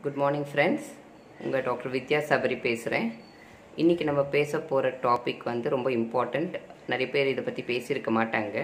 good morning friends உங்கள் doctor Vidya Sabari பேசுகிறேன் இன்றைக்கி நம்ம பேச போகிற டாபிக் வந்து ரொம்ப இம்பார்ட்டண்ட் நிறைய பேர் இதை பற்றி பேசியிருக்க மாட்டாங்க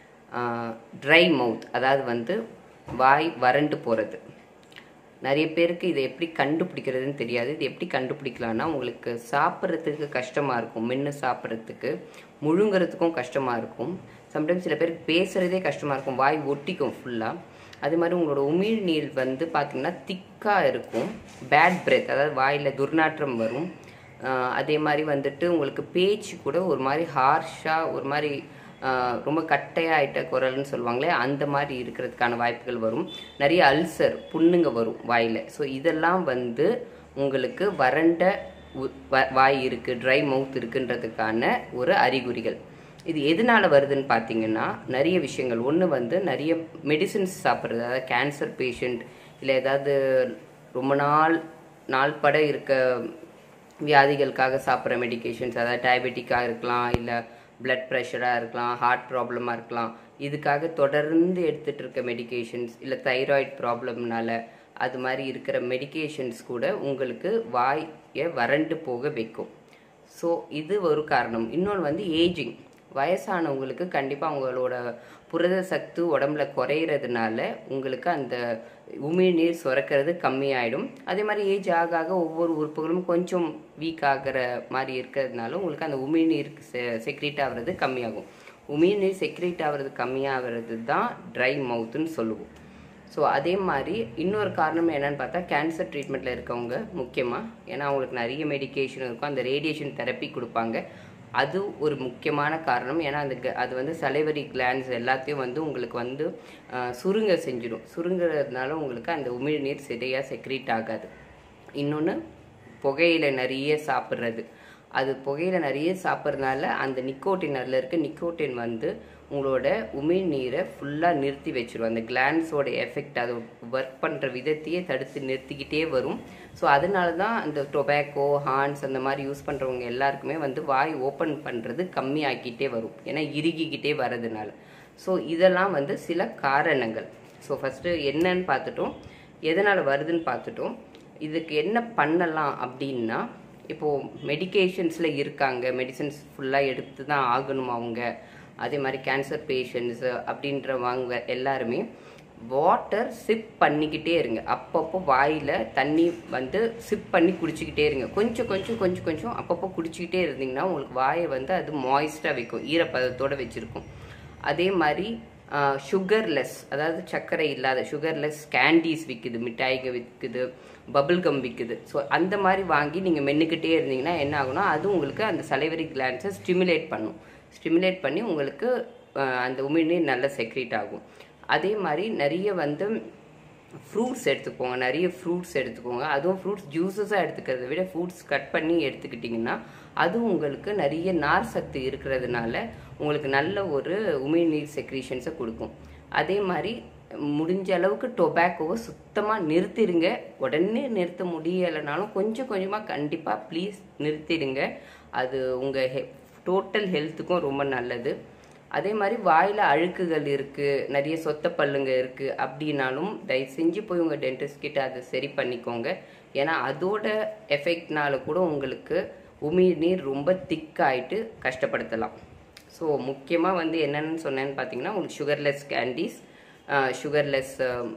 ட்ரை மவுத் அதாவது வந்து வாய் வறண்டு போகிறது நிறைய பேருக்கு இதை எப்படி கண்டுபிடிக்கிறதுன்னு தெரியாது இது எப்படி கண்டுபிடிக்கலாம்னா உங்களுக்கு சாப்பிட்றதுக்கு கஷ்டமாக இருக்கும் மென்று சாப்பிட்றதுக்கு முழுங்குறதுக்கும் கஷ்டமாக இருக்கும் சம்டைம்ஸ் சில பேருக்கு பேசுகிறதே கஷ்டமாக இருக்கும் வாய் ஒட்டிக்கும் ஃபுல்லாக அது மாதிரி உங்களோட உமிழ்நீர் வந்து பார்த்திங்கன்னா திக்காக இருக்கும் பேட் பிரெத் அதாவது வாயில் துர்நாற்றம் வரும் ஆஹ் அதே மாதிரி வந்துட்டு உங்களுக்கு பேச்சு கூட ஒரு மாதிரி ஹார்ஷாக ஒரு மாதிரி ஆஹ் ரொம்ப கட்டையாயிட்ட குரல்னு சொல்லுவாங்களே அந்த மாதிரி இருக்கிறதுக்கான வாய்ப்புகள் வரும் நிறைய அல்சர் புண்ணுங்க வரும் வாயில் ஸோ இதெல்லாம் வந்து உங்களுக்கு வறண்ட உ- வ- வாய் இருக்குது ட்ரை மவுத் இருக்குன்றதுக்கான ஒரு அறிகுறிகள் இது எதனால வருதுன்னு பார்த்தீங்கன்னா நிறைய விஷயங்கள் ஒன்று வந்து நிறைய மெடிசின்ஸ் சாப்பிட்றது அதாவது கேன்சர் பேஷண்ட் இல்லை ஏதாவது ரொம்ப நாள் நாள் பட இருக்க வியாதிகளுக்காக சாப்பிட்ற மெடிகேஷன்ஸ் அதாவது டயபெட்டிக்காக இருக்கலாம் இல்லை பிளட் ப்ரெஷராக இருக்கலாம் ஹார்ட் ப்ராப்ளமாக இருக்கலாம் இதுக்காக தொடர்ந்து எடுத்துட்டு இருக்க மெடிகேஷன்ஸ் இல்லை தைராய்டு ப்ராப்ளம்னால அது மாதிரி இருக்கிற மெடிகேஷன்ஸ் கூட உங்களுக்கு வாயை வறண்டு போக வைக்கும் ஸோ இது ஒரு காரணம் இன்னொன்று வந்து ஏஜிங் வயசானவங்களுக்கு கண்டிப்பாக அவங்களோட புரத சத்து உடம்புல குறையிறதுனால உங்களுக்கு அந்த உமிழ்நீர் சுரக்கிறது கம்மியாயிடும் அதே மாதிரி ஏஜ் ஆக ஆக ஒவ்வொரு உறுப்புகளும் கொஞ்சம் வீக் ஆகிற மாதிரி இருக்கிறதுனால உங்களுக்கு அந்த உமிழ்நீர் செக்ரேட் ஆகிறது கம்மியாகும் உமிழ்நீர் செக்ரேட் ஆகிறது கம்மியாகிறது தான் ட்ரை மவுத்துன்னு சொல்லுவோம் ஸோ அதே மாதிரி இன்னொரு காரணம் என்னன்னு பார்த்தா கேன்சர் ட்ரீட்மெண்ட்டில் இருக்கவங்க முக்கியமாக ஏன்னா அவங்களுக்கு நிறைய மெடிகேஷன் இருக்கும் அந்த ரேடியேஷன் தெரப்பி கொடுப்பாங்க அது ஒரு முக்கியமான காரணம் ஏன்னா அந்த க- அது வந்து சலைவரி கிளான்ஸ் எல்லாத்தையும் வந்து உங்களுக்கு வந்து ஆஹ், சுருங்க செஞ்சிடும் சுருங்குறதுனால உங்களுக்கு அந்த உமிழ்நீர் சரியாக செக்ரீட் ஆகாது இன்னொன்று புகையில நிறைய சாப்பிட்றது அது புகையில நிறைய சாப்பிட்றதுனால அந்த நிக்கோட்டின் அதில் இருக்க நிக்கோட்டின் வந்து உங்களோட உமிழ்நீரை ஃபுல்லாக நிறுத்தி வச்சிரும் அந்த கிளான்ஸோட எஃபெக்ட் அது ஒர்க் பண்ணுற விதத்தையே தடுத்து நிறுத்திக்கிட்டே வரும் ஸோ அதனால தான் அந்த டொபேக்கோ ஹார்ன்ஸ் அந்த மாதிரி யூஸ் பண்ணுறவங்க எல்லாருக்குமே வந்து வாய் ஓப்பன் பண்ணுறது கம்மியாக்கிட்டே வரும் ஏன்னா இறுகிக்கிட்டே வரதுனால ஸோ இதெல்லாம் வந்து சில காரணங்கள் ஸோ ஃபஸ்ட்டு என்னன்னு பார்த்துட்டோம் எதனால் வருதுன்னு பார்த்துட்டோம் இதுக்கு என்ன பண்ணலாம் அப்படின்னா இப்போது மெடிகேஷன்ஸில் இருக்காங்க மெடிசன்ஸ் ஃபுல்லாக எடுத்து தான் ஆகணும் அவங்க அதே மாதிரி கேன்சர் பேஷண்ட்ஸு அப்படின்றவங்க எல்லாருமே வாட்டர் சிப் பண்ணிக்கிட்டே இருங்க அப்பப்போ வாயில் தண்ணி வந்து சிப் பண்ணி குடிச்சிக்கிட்டே இருங்க கொஞ்சம் கொஞ்சம் கொஞ்சம் கொஞ்சம் அப்பப்போ குடிச்சிக்கிட்டே இருந்தீங்கன்னா உங்களுக்கு வாயை வந்து அது மாய்ஸ்டாக வைக்கும் ஈரப்பதத்தோடு வச்சுருக்கும் அதே மாதிரி சுகர்லெஸ் அதாவது சர்க்கரை இல்லாத சுகர்லெஸ் கேண்டீஸ் விற்குது மிட்டாய்கள் விற்குது பபிள் கம் விற்குது ஸோ அந்த மாதிரி வாங்கி நீங்கள் மென்னுக்கிட்டே இருந்தீங்கன்னா என்ன ஆகும்னா அது உங்களுக்கு அந்த சலைவரி கிளான்ஸை ஸ்டிமுலேட் பண்ணும் ஸ்டிமுலேட் பண்ணி உங்களுக்கு ஆஹ், அந்த உமிழ்நீர் நல்லா செக்ரேட் ஆகும் அதே மாதிரி நிறைய வந்து ஃப்ரூட்ஸ் எடுத்துக்கோங்க நிறைய ஃப்ரூட்ஸ் எடுத்துக்கோங்க அதுவும் ஃப்ரூட்ஸ் ஜூஸஸாக எடுத்துக்கிறத விட ஃப்ரூட்ஸ் கட் பண்ணி எடுத்துக்கிட்டிங்கன்னா அது உங்களுக்கு நிறைய நார் சத்து இருக்கிறதுனால உங்களுக்கு நல்ல ஒரு உமிழ்நீர் செக்ரீஷன்ஸை கொடுக்கும் அதே மாதிரி முடிஞ்ச அளவுக்கு டொபாக்கோவை சுத்தமாக நிறுத்திடுங்க உடனே நிறுத்த முடியலைனாலும் கொஞ்சம் கொஞ்சமாக கண்டிப்பாக ப்ளீஸ் நிறுத்திடுங்க அது உங்கள் ஹெ டோட்டல் ஹெல்த்துக்கும் ரொம்ப நல்லது அதே மாதிரி வாயில் அழுக்குகள் இருக்குது நிறைய சொத்த பல்லுங்க இருக்குது அப்படின்னாலும் தயவு செஞ்சு போய் உங்கள் டென்டிஸ்ட் கிட்ட அதை சரி பண்ணிக்கோங்க ஏன்னா அதோட எஃபெக்ட்னால கூட உங்களுக்கு உமிழ்நீர் ரொம்ப திக்காயிட்டு கஷ்டப்படுத்தலாம் ஸோ முக்கியமாக வந்து என்னென்னு சொன்னேன்னு பார்த்தீங்கன்னா உங்களுக்கு சுகர்லெஸ் கேண்டீஸ் சுகர்லெஸ்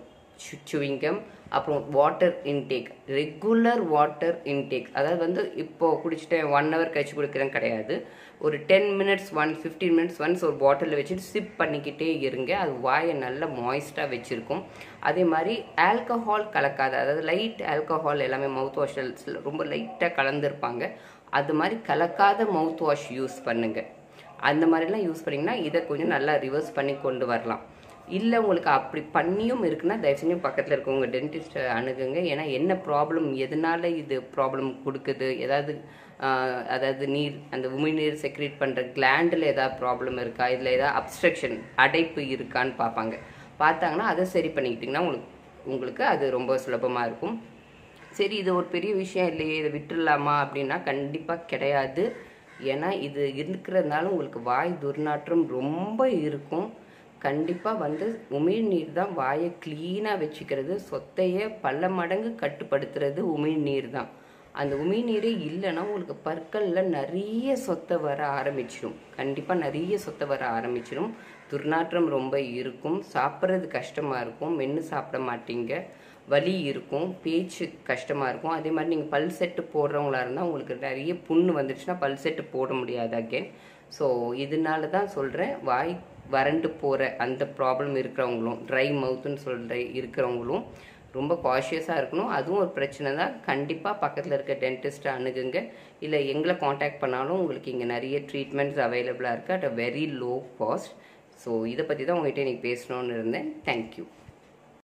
சுவிங்கம் அப்புறம் water intake regular water intake அதாவது வந்து இப்போ குடிச்சிட்டேன் ஒன் ஹவர் கழிச்சு குடிக்கிறேன் கிடையாது ஒரு ten minutes one fifteen minutes once ஒரு பாட்டிலில் வச்சுட்டு சிப் பண்ணிக்கிட்டே இருங்க அது வாயை நல்லா மாய்ஸ்டாக வச்சுருக்கும் அதே மாதிரி ஆல்கஹால் கலக்காத அதாவது லைட் ஆல்கஹால் எல்லாமே மவுத் வாஷல்ஸில் ரொம்ப லைட்டாக கலந்துருப்பாங்க அது மாதிரி கலக்காத மவுத் வாஷ் யூஸ் பண்ணுங்க அந்த மாதிரிலாம் யூஸ் பண்ணிங்கன்னா இதை கொஞ்சம் நல்லா ரிவர்ஸ் பண்ணி கொண்டு வரலாம் இல்லை உங்களுக்கு அப்படி பண்ணியும் இருக்குன்னா தயவு செஞ்சு பக்கத்தில் இருக்கவங்க டென்டிஸ்ட்டை அணுகுங்க ஏன்னா என்ன ப்ராப்ளம் எதனால இது ப்ராப்ளம் கொடுக்குது ஏதாவது ஆஹ், அதாவது நீர் அந்த உமிழ்நீர் செக்ரேட் பண்ணுற கிளாண்டில் ஏதாவது ப்ராப்ளம் இருக்கா இதில் ஏதாவது அப்ஸ்ட்ரக்ஷன் அடைப்பு இருக்கான்னு பார்ப்பாங்க பார்த்தாங்கன்னா அதை சரி பண்ணிக்கிட்டிங்கன்னா உங்களுக்கு உங்களுக்கு அது ரொம்ப சுலபமாக இருக்கும் சரி இது ஒரு பெரிய விஷயம் இல்லையே இதை விட்டுடலாமா அப்படின்னா கண்டிப்பாக கிடையாது ஏன்னா இது இருக்கிறதுனால உங்களுக்கு வாய் துர்நாற்றம் ரொம்ப இருக்கும் கண்டிப்பாக வந்து உமிழ்நீர் தான் வாயை க்ளீனாக வச்சுக்கிறது சொத்தையை பல மடங்கு கட்டுப்படுத்துறது உமிழ்நீர் தான் அந்த உமிழ்நீரே இல்லைன்னா உங்களுக்கு பற்களில் நிறைய சொத்தை வர ஆரம்பிச்சிடும் கண்டிப்பாக நிறைய சொத்தை வர ஆரம்பிச்சிடும் துர்நாற்றம் ரொம்ப இருக்கும் சாப்பிட்றது கஷ்டமாக இருக்கும் மென்று சாப்பிட மாட்டீங்க வலி இருக்கும் பேச்சு கஷ்டமாக இருக்கும் அதே மாதிரி நீங்கள் பல் செட்டு போடுறவங்களா இருந்தால் உங்களுக்கு நிறைய புண்ணு வந்துடுச்சுன்னா பல் செட்டு போட முடியாது அகேன் ஸோ இதனால தான் சொல்கிறேன் வாய் வறண்டு போகிற அந்த ப்ராப்ளம் இருக்கிறவங்களும் ட்ரை மவுத்துன்னு சொல்கிற இருக்கிறவங்களும் ரொம்ப காஷியஸாக இருக்கணும் அதுவும் ஒரு பிரச்சனை தான் கண்டிப்பாக பக்கத்தில் இருக்க டென்டிஸ்ட்டை அணுகுங்க இல்லை எங்களை காண்டாக்ட் பண்ணாலும் உங்களுக்கு இங்கே நிறைய ட்ரீட்மெண்ட்ஸ் அவைலபிளாக இருக்குது at a very low cost so இதை பற்றி தான் உங்கள்கிட்ட இன்றைக்கி பேசணுன்னு இருந்தேன் தேங்க்யூ